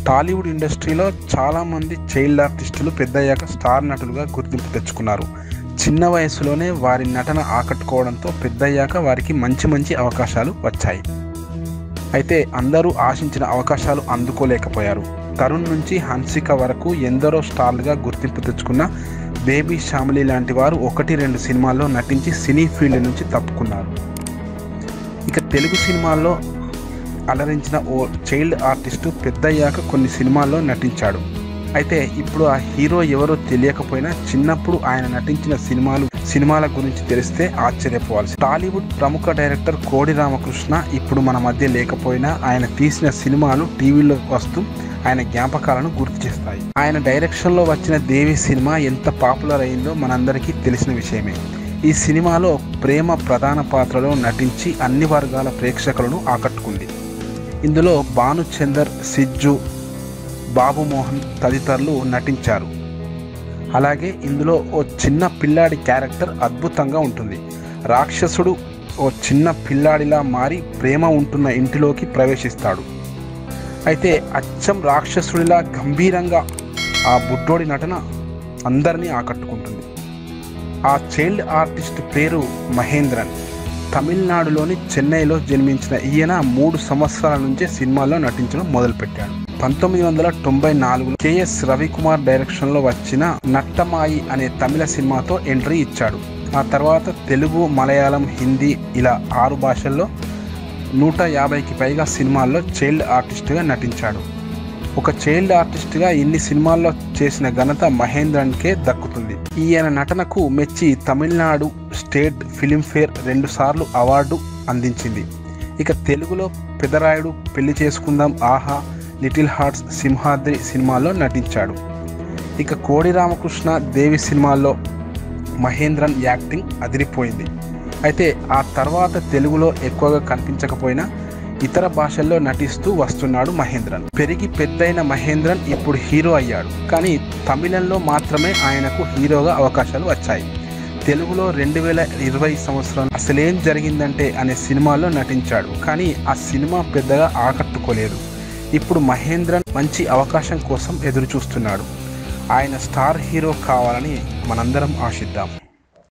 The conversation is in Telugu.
టాలీవుడ్ ఇండస్ట్రీలో చాలామంది చైల్డ్ ఆర్టిస్టులు పెద్దయ్యాక స్టార్ నటులుగా గుర్తింపు తెచ్చుకున్నారు చిన్న వయసులోనే వారి నటన ఆకట్టుకోవడంతో పెద్దయ్యాక వారికి మంచి మంచి అవకాశాలు వచ్చాయి అయితే అందరూ ఆశించిన అవకాశాలు అందుకోలేకపోయారు తరుణ్ నుంచి హన్సిక వరకు ఎందరో స్టార్లుగా గుర్తింపు తెచ్చుకున్న బేబీ శ్యామిలి లాంటి వారు ఒకటి రెండు సినిమాల్లో నటించి సినీ ఫీల్డ్ నుంచి తప్పుకున్నారు ఇక తెలుగు సినిమాల్లో అలరించిన ఓ చైల్డ్ ఆర్టిస్టు పెద్దయ్యాక కొన్ని సినిమాల్లో నటించాడు అయితే ఇప్పుడు ఆ హీరో ఎవరో తెలియకపోయినా చిన్నప్పుడు ఆయన నటించిన సినిమాలు సినిమాల గురించి తెలిస్తే ఆశ్చర్యపోవాల్సి టాలీవుడ్ ప్రముఖ డైరెక్టర్ కోడి రామకృష్ణ ఇప్పుడు మన మధ్య లేకపోయినా ఆయన తీసిన సినిమాలు టీవీలో వస్తూ ఆయన జ్ఞాపకాలను గుర్తు చేస్తాయి ఆయన డైరెక్షన్లో వచ్చిన దేవి సినిమా ఎంత పాపులర్ అయిందో మనందరికీ తెలిసిన విషయమే ఈ సినిమాలో ప్రేమ ప్రధాన పాత్రలో నటించి అన్ని వర్గాల ప్రేక్షకులను ఆకట్టుకుంది ఇందులో భానుచందర్ సిజ్జు బాబు మోహన్ తదితరులు నటించారు అలాగే ఇందులో ఓ చిన్న పిల్లాడి క్యారెక్టర్ అద్భుతంగా ఉంటుంది రాక్షసుడు ఓ చిన్న పిల్లాడిలా మారి ప్రేమ ఉంటున్న ఇంటిలోకి ప్రవేశిస్తాడు అయితే అచ్చం రాక్షసుడిలా గంభీరంగా ఆ బుడ్డోడి నటన అందరినీ ఆకట్టుకుంటుంది ఆ చైల్డ్ ఆర్టిస్ట్ పేరు మహేంద్రన్ తమిళనాడులోని చెన్నైలో జన్మించిన ఈయన మూడు సంవత్సరాల నుంచే సినిమాల్లో నటించడం మొదలుపెట్టాడు పంతొమ్మిది వందల తొంభై నాలుగులో కెఎస్ రవికుమార్ డైరెక్షన్లో వచ్చిన నట్టమాయి అనే తమిళ సినిమాతో ఎంట్రీ ఇచ్చాడు ఆ తర్వాత తెలుగు మలయాళం హిందీ ఇలా ఆరు భాషల్లో నూట యాభైకి పైగా సినిమాల్లో చైల్డ్ ఆర్టిస్ట్గా నటించాడు ఒక చైల్డ్ ఆర్టిస్ట్గా ఇన్ని సినిమాల్లో చేసిన ఘనత మహేంద్రన్కే దక్కుతుంది ఈయన నటనకు మెచ్చి తమిళనాడు స్టేట్ ఫిలింఫేర్ రెండుసార్లు అవార్డు అందించింది ఇక తెలుగులో పెదరాయుడు పెళ్లి చేసుకుందాం ఆహా లిటిల్ హార్ట్స్ సింహాద్రి సినిమాల్లో నటించాడు ఇక కోడి రామకృష్ణ దేవి సినిమాల్లో మహేంద్రన్ యాక్టింగ్ అదిరిపోయింది అయితే ఆ తర్వాత తెలుగులో ఎక్కువగా కనిపించకపోయినా ఇతర భాషల్లో నటిస్తూ వస్తున్నాడు మహేంద్రన్ పెరిగి పెద్దయిన మహేంద్రన్ ఇప్పుడు హీరో అయ్యాడు కానీ తమిళంలో మాత్రమే ఆయనకు హీరోగా అవకాశాలు వచ్చాయి తెలుగులో రెండు వేల ఇరవై సంవత్సరం అసలేం జరిగిందంటే అనే సినిమాలో నటించాడు కానీ ఆ సినిమా పెద్దగా ఆకట్టుకోలేదు ఇప్పుడు మహేంద్రన్ మంచి అవకాశం కోసం ఎదురు చూస్తున్నాడు ఆయన స్టార్ హీరో కావాలని మనందరం ఆశిద్దాం